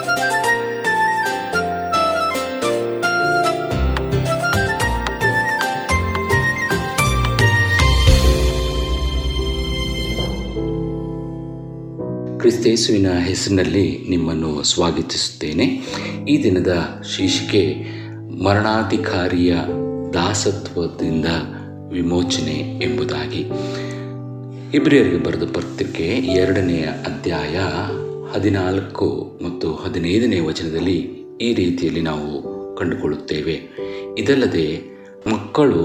ಕ್ರಿಸ್ತೇಸುವಿನ ಹೆಸರಿನಲ್ಲಿ ನಿಮ್ಮನ್ನು ಸ್ವಾಗತಿಸುತ್ತೇನೆ ಈ ದಿನದ ಶೀರ್ಷಿಕೆ ಮರಣಾಧಿಕಾರಿಯ ದಾಸತ್ವದಿಂದ ವಿಮೋಚನೆ ಎಂಬುದಾಗಿ ಇಬ್ರಿಯರಿಗೆ ಬರೆದ ಪತ್ರಿಕೆ ಎರಡನೆಯ ಅಧ್ಯಾಯ ಹದಿನಾಲ್ಕು ಮತ್ತು ಹದಿನೈದನೇ ವಚನದಲ್ಲಿ ಈ ರೀತಿಯಲ್ಲಿ ನಾವು ಕಂಡುಕೊಳ್ಳುತ್ತೇವೆ ಇದಲ್ಲದೆ ಮಕ್ಕಳು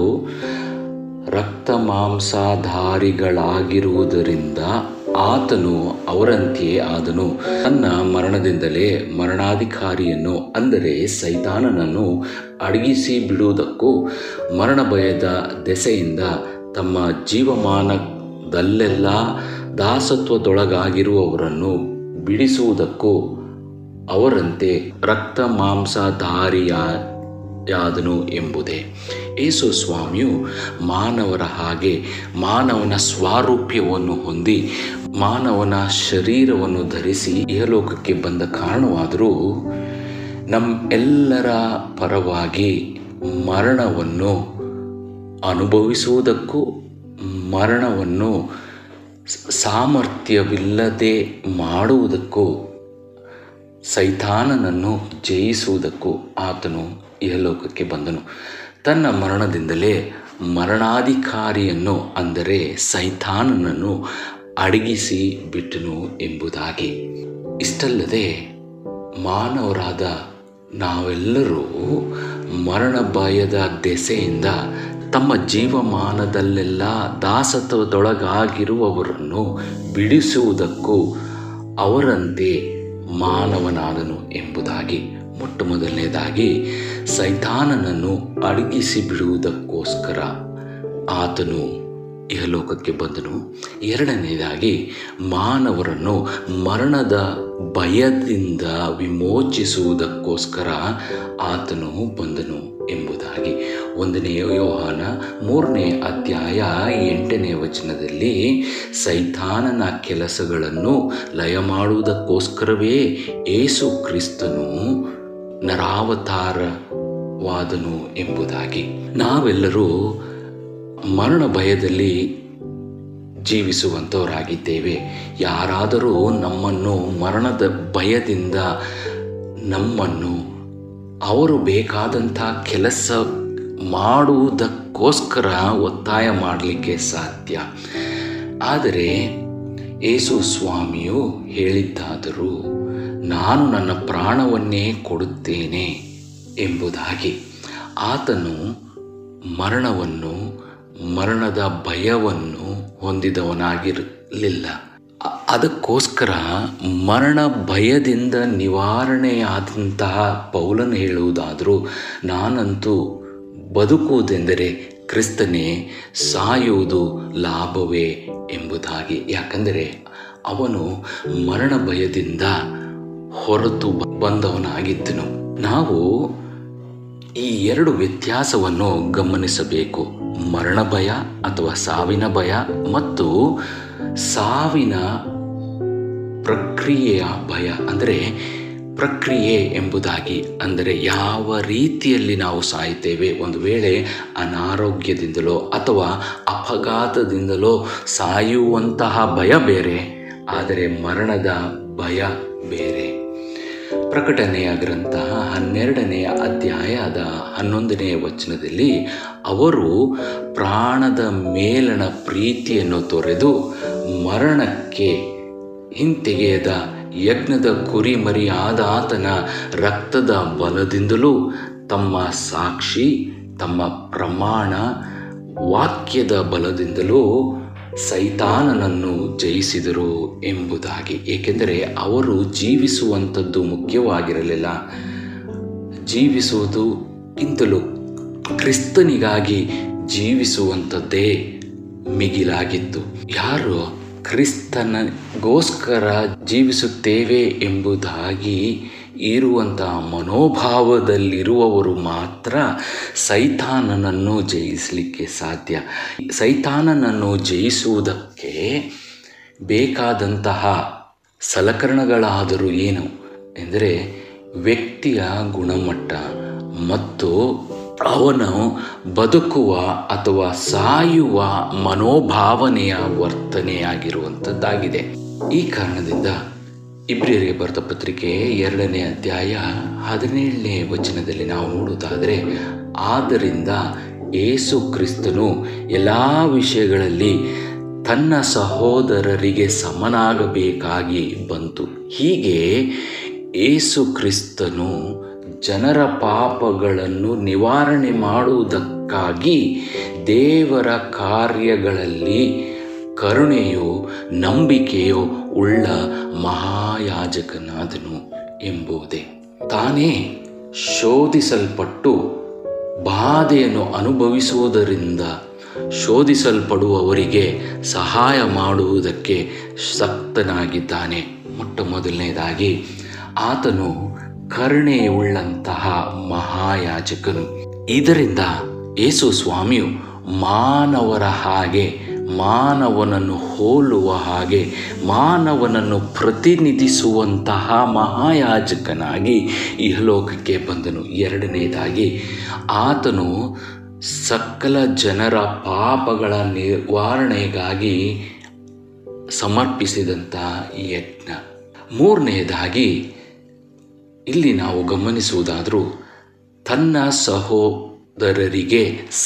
ರಕ್ತ ಮಾಂಸಾಧಾರಿಗಳಾಗಿರುವುದರಿಂದ ಆತನು ಅವರಂತೆಯೇ ಆದನು ತನ್ನ ಮರಣದಿಂದಲೇ ಮರಣಾಧಿಕಾರಿಯನ್ನು ಅಂದರೆ ಸೈತಾನನನ್ನು ಅಡಗಿಸಿ ಬಿಡುವುದಕ್ಕೂ ಮರಣ ಭಯದ ದೆಸೆಯಿಂದ ತಮ್ಮ ಜೀವಮಾನದಲ್ಲೆಲ್ಲ ದಾಸತ್ವದೊಳಗಾಗಿರುವವರನ್ನು ಬಿಡಿಸುವುದಕ್ಕೂ ಅವರಂತೆ ರಕ್ತ ಮಾಂಸಧಾರಿಯ ಯಾದನು ಎಂಬುದೇ ಏಸು ಸ್ವಾಮಿಯು ಮಾನವರ ಹಾಗೆ ಮಾನವನ ಸ್ವಾರೂಪ್ಯವನ್ನು ಹೊಂದಿ ಮಾನವನ ಶರೀರವನ್ನು ಧರಿಸಿ ಇಹಲೋಕಕ್ಕೆ ಬಂದ ಕಾರಣವಾದರೂ ನಮ್ಮೆಲ್ಲರ ಪರವಾಗಿ ಮರಣವನ್ನು ಅನುಭವಿಸುವುದಕ್ಕೂ ಮರಣವನ್ನು ಸಾಮರ್ಥ್ಯವಿಲ್ಲದೆ ಮಾಡುವುದಕ್ಕೂ ಸೈತಾನನನ್ನು ಜಯಿಸುವುದಕ್ಕೂ ಆತನು ಇಹಲೋಕಕ್ಕೆ ಬಂದನು ತನ್ನ ಮರಣದಿಂದಲೇ ಮರಣಾಧಿಕಾರಿಯನ್ನು ಅಂದರೆ ಸೈತಾನನನ್ನು ಅಡಗಿಸಿ ಬಿಟ್ಟನು ಎಂಬುದಾಗಿ ಇಷ್ಟಲ್ಲದೆ ಮಾನವರಾದ ನಾವೆಲ್ಲರೂ ಮರಣ ಭಯದ ದೆಸೆಯಿಂದ ತಮ್ಮ ಜೀವಮಾನದಲ್ಲೆಲ್ಲ ದಾಸತ್ವದೊಳಗಾಗಿರುವವರನ್ನು ಬಿಡಿಸುವುದಕ್ಕೂ ಅವರಂತೆ ಮಾನವನಾದನು ಎಂಬುದಾಗಿ ಮೊಟ್ಟ ಮೊದಲನೇದಾಗಿ ಸೈತಾನನನ್ನು ಅಡಗಿಸಿ ಬಿಡುವುದಕ್ಕೋಸ್ಕರ ಆತನು ಇಹಲೋಕಕ್ಕೆ ಬಂದನು ಎರಡನೇದಾಗಿ ಮಾನವರನ್ನು ಮರಣದ ಭಯದಿಂದ ವಿಮೋಚಿಸುವುದಕ್ಕೋಸ್ಕರ ಆತನು ಬಂದನು ಎಂಬುದಾಗಿ ಒಂದನೇ ಯೋಹಾನ ಮೂರನೇ ಅಧ್ಯಾಯ ಎಂಟನೇ ವಚನದಲ್ಲಿ ಸೈತಾನನ ಕೆಲಸಗಳನ್ನು ಲಯ ಮಾಡುವುದಕ್ಕೋಸ್ಕರವೇ ಏಸು ಕ್ರಿಸ್ತನು ನರಾವತಾರವಾದನು ಎಂಬುದಾಗಿ ನಾವೆಲ್ಲರೂ ಮರಣ ಭಯದಲ್ಲಿ ಜೀವಿಸುವಂಥವರಾಗಿದ್ದೇವೆ ಯಾರಾದರೂ ನಮ್ಮನ್ನು ಮರಣದ ಭಯದಿಂದ ನಮ್ಮನ್ನು ಅವರು ಬೇಕಾದಂಥ ಕೆಲಸ ಮಾಡುವುದಕ್ಕೋಸ್ಕರ ಒತ್ತಾಯ ಮಾಡಲಿಕ್ಕೆ ಸಾಧ್ಯ ಆದರೆ ಏಸು ಸ್ವಾಮಿಯು ಹೇಳಿದ್ದಾದರೂ ನಾನು ನನ್ನ ಪ್ರಾಣವನ್ನೇ ಕೊಡುತ್ತೇನೆ ಎಂಬುದಾಗಿ ಆತನು ಮರಣವನ್ನು ಮರಣದ ಭಯವನ್ನು ಹೊಂದಿದವನಾಗಿರಲಿಲ್ಲ ಅದಕ್ಕೋಸ್ಕರ ಮರಣ ಭಯದಿಂದ ನಿವಾರಣೆಯಾದಂತಹ ಪೌಲನು ಹೇಳುವುದಾದರೂ ನಾನಂತೂ ಬದುಕುವುದೆಂದರೆ ಕ್ರಿಸ್ತನೇ ಸಾಯುವುದು ಲಾಭವೇ ಎಂಬುದಾಗಿ ಯಾಕಂದರೆ ಅವನು ಮರಣ ಭಯದಿಂದ ಹೊರತು ಬಂದವನಾಗಿದ್ದನು ನಾವು ಈ ಎರಡು ವ್ಯತ್ಯಾಸವನ್ನು ಗಮನಿಸಬೇಕು ಮರಣ ಭಯ ಅಥವಾ ಸಾವಿನ ಭಯ ಮತ್ತು ಸಾವಿನ ಪ್ರಕ್ರಿಯೆಯ ಭಯ ಅಂದರೆ ಪ್ರಕ್ರಿಯೆ ಎಂಬುದಾಗಿ ಅಂದರೆ ಯಾವ ರೀತಿಯಲ್ಲಿ ನಾವು ಸಾಯುತ್ತೇವೆ ಒಂದು ವೇಳೆ ಅನಾರೋಗ್ಯದಿಂದಲೋ ಅಥವಾ ಅಪಘಾತದಿಂದಲೋ ಸಾಯುವಂತಹ ಭಯ ಬೇರೆ ಆದರೆ ಮರಣದ ಭಯ ಬೇರೆ ಪ್ರಕಟಣೆಯ ಗ್ರಂಥ ಹನ್ನೆರಡನೆಯ ಅಧ್ಯಾಯದ ಹನ್ನೊಂದನೆಯ ವಚನದಲ್ಲಿ ಅವರು ಪ್ರಾಣದ ಮೇಲಣ ಪ್ರೀತಿಯನ್ನು ತೊರೆದು ಮರಣಕ್ಕೆ ಹಿಂತೆಗೆಯದ ಯಜ್ಞದ ಕುರಿಮರಿಯಾದ ಆತನ ರಕ್ತದ ಬಲದಿಂದಲೂ ತಮ್ಮ ಸಾಕ್ಷಿ ತಮ್ಮ ಪ್ರಮಾಣ ವಾಕ್ಯದ ಬಲದಿಂದಲೂ ಸೈತಾನನನ್ನು ಜಯಿಸಿದರು ಎಂಬುದಾಗಿ ಏಕೆಂದರೆ ಅವರು ಜೀವಿಸುವಂಥದ್ದು ಮುಖ್ಯವಾಗಿರಲಿಲ್ಲ ಜೀವಿಸುವುದಕ್ಕಿಂತಲೂ ಕ್ರಿಸ್ತನಿಗಾಗಿ ಜೀವಿಸುವಂಥದ್ದೇ ಮಿಗಿಲಾಗಿತ್ತು ಯಾರು ಕ್ರಿಸ್ತನಗೋಸ್ಕರ ಜೀವಿಸುತ್ತೇವೆ ಎಂಬುದಾಗಿ ಇರುವಂತಹ ಮನೋಭಾವದಲ್ಲಿರುವವರು ಮಾತ್ರ ಸೈತಾನನನ್ನು ಜಯಿಸಲಿಕ್ಕೆ ಸಾಧ್ಯ ಸೈತಾನನನ್ನು ಜಯಿಸುವುದಕ್ಕೆ ಬೇಕಾದಂತಹ ಸಲಕರಣೆಗಳಾದರೂ ಏನು ಎಂದರೆ ವ್ಯಕ್ತಿಯ ಗುಣಮಟ್ಟ ಮತ್ತು ಅವನು ಬದುಕುವ ಅಥವಾ ಸಾಯುವ ಮನೋಭಾವನೆಯ ವರ್ತನೆಯಾಗಿರುವಂಥದ್ದಾಗಿದೆ ಈ ಕಾರಣದಿಂದ ಇಬ್ರಿಯರಿಗೆ ಬರೆದ ಪತ್ರಿಕೆ ಎರಡನೇ ಅಧ್ಯಾಯ ಹದಿನೇಳನೇ ವಚನದಲ್ಲಿ ನಾವು ನೋಡುವುದಾದರೆ ಆದ್ದರಿಂದ ಏಸು ಕ್ರಿಸ್ತನು ಎಲ್ಲ ವಿಷಯಗಳಲ್ಲಿ ತನ್ನ ಸಹೋದರರಿಗೆ ಸಮನಾಗಬೇಕಾಗಿ ಬಂತು ಹೀಗೆ ಏಸು ಕ್ರಿಸ್ತನು ಜನರ ಪಾಪಗಳನ್ನು ನಿವಾರಣೆ ಮಾಡುವುದಕ್ಕಾಗಿ ದೇವರ ಕಾರ್ಯಗಳಲ್ಲಿ ಕರುಣೆಯು ನಂಬಿಕೆಯು ಉಳ್ಳ ಮಹಾಯಾಜಕನಾದನು ಎಂಬುದೇ ತಾನೇ ಶೋಧಿಸಲ್ಪಟ್ಟು ಬಾಧೆಯನ್ನು ಅನುಭವಿಸುವುದರಿಂದ ಶೋಧಿಸಲ್ಪಡುವವರಿಗೆ ಸಹಾಯ ಮಾಡುವುದಕ್ಕೆ ಶಕ್ತನಾಗಿದ್ದಾನೆ ಮೊಟ್ಟ ಮೊದಲನೇದಾಗಿ ಆತನು ಕರುಣೆಯುಳ್ಳಂತಹ ಮಹಾಯಾಜಕನು ಇದರಿಂದ ಯೇಸು ಸ್ವಾಮಿಯು ಮಾನವರ ಹಾಗೆ ಮಾನವನನ್ನು ಹೋಲುವ ಹಾಗೆ ಮಾನವನನ್ನು ಪ್ರತಿನಿಧಿಸುವಂತಹ ಮಹಾಯಾಜಕನಾಗಿ ಇಹಲೋಕಕ್ಕೆ ಬಂದನು ಎರಡನೇದಾಗಿ ಆತನು ಸಕಲ ಜನರ ಪಾಪಗಳ ನಿವಾರಣೆಗಾಗಿ ಸಮರ್ಪಿಸಿದಂಥ ಯಜ್ಞ ಮೂರನೆಯದಾಗಿ ಇಲ್ಲಿ ನಾವು ಗಮನಿಸುವುದಾದರೂ ತನ್ನ ಸಹೋದರರಿಗೆ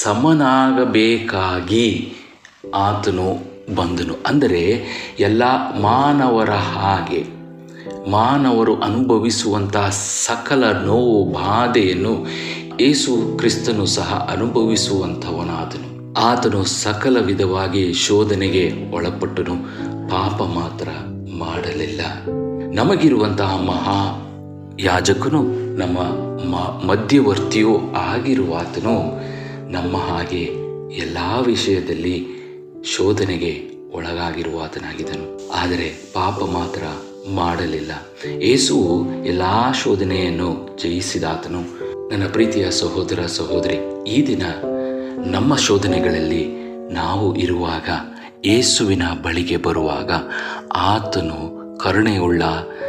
ಸಮನಾಗಬೇಕಾಗಿ ಆತನು ಬಂದನು ಅಂದರೆ ಎಲ್ಲ ಮಾನವರ ಹಾಗೆ ಮಾನವರು ಅನುಭವಿಸುವಂತಹ ಸಕಲ ನೋವು ಬಾಧೆಯನ್ನು ಏಸು ಕ್ರಿಸ್ತನು ಸಹ ಅನುಭವಿಸುವಂಥವನಾದನು ಆತನು ಸಕಲ ವಿಧವಾಗಿ ಶೋಧನೆಗೆ ಒಳಪಟ್ಟನು ಪಾಪ ಮಾತ್ರ ಮಾಡಲಿಲ್ಲ ನಮಗಿರುವಂತಹ ಮಹಾ ಯಾಜಕನು ನಮ್ಮ ಮ ಮಧ್ಯವರ್ತಿಯೂ ಆಗಿರುವಾತನು ನಮ್ಮ ಹಾಗೆ ಎಲ್ಲ ವಿಷಯದಲ್ಲಿ ಶೋಧನೆಗೆ ಒಳಗಾಗಿರುವಾತನಾಗಿದ್ದನು ಆದರೆ ಪಾಪ ಮಾತ್ರ ಮಾಡಲಿಲ್ಲ ಏಸುವು ಎಲ್ಲ ಶೋಧನೆಯನ್ನು ಜಯಿಸಿದಾತನು ನನ್ನ ಪ್ರೀತಿಯ ಸಹೋದರ ಸಹೋದರಿ ಈ ದಿನ ನಮ್ಮ ಶೋಧನೆಗಳಲ್ಲಿ ನಾವು ಇರುವಾಗ ಏಸುವಿನ ಬಳಿಗೆ ಬರುವಾಗ ಆತನು ಕರುಣೆಯುಳ್ಳ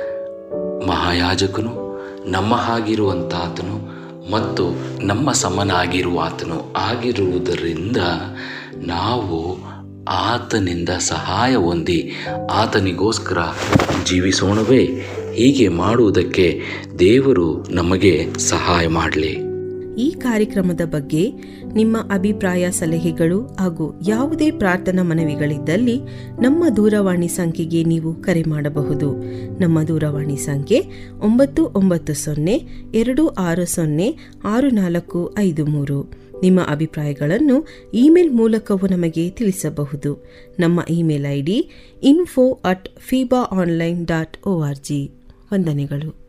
ಮಹಾಯಾಜಕನು ನಮ್ಮ ಹಾಗಿರುವಂತಾತನು ಮತ್ತು ನಮ್ಮ ಸಮನಾಗಿರುವಾತನು ಆಗಿರುವುದರಿಂದ ನಾವು ಆತನಿಂದ ಸಹಾಯ ಹೊಂದಿ ಆತನಿಗೋಸ್ಕರ ಜೀವಿಸೋಣವೇ ಹೀಗೆ ಮಾಡುವುದಕ್ಕೆ ದೇವರು ನಮಗೆ ಸಹಾಯ ಮಾಡಲಿ ಈ ಕಾರ್ಯಕ್ರಮದ ಬಗ್ಗೆ ನಿಮ್ಮ ಅಭಿಪ್ರಾಯ ಸಲಹೆಗಳು ಹಾಗೂ ಯಾವುದೇ ಪ್ರಾರ್ಥನಾ ಮನವಿಗಳಿದ್ದಲ್ಲಿ ನಮ್ಮ ದೂರವಾಣಿ ಸಂಖ್ಯೆಗೆ ನೀವು ಕರೆ ಮಾಡಬಹುದು ನಮ್ಮ ದೂರವಾಣಿ ಸಂಖ್ಯೆ ಒಂಬತ್ತು ಒಂಬತ್ತು ಸೊನ್ನೆ ಎರಡು ಆರು ಸೊನ್ನೆ ಆರು ನಾಲ್ಕು ಐದು ಮೂರು ನಿಮ್ಮ ಅಭಿಪ್ರಾಯಗಳನ್ನು ಇಮೇಲ್ ಮೂಲಕವೂ ನಮಗೆ ತಿಳಿಸಬಹುದು ನಮ್ಮ email I D info at Feeba online dot O R G ವಂದನೆಗಳು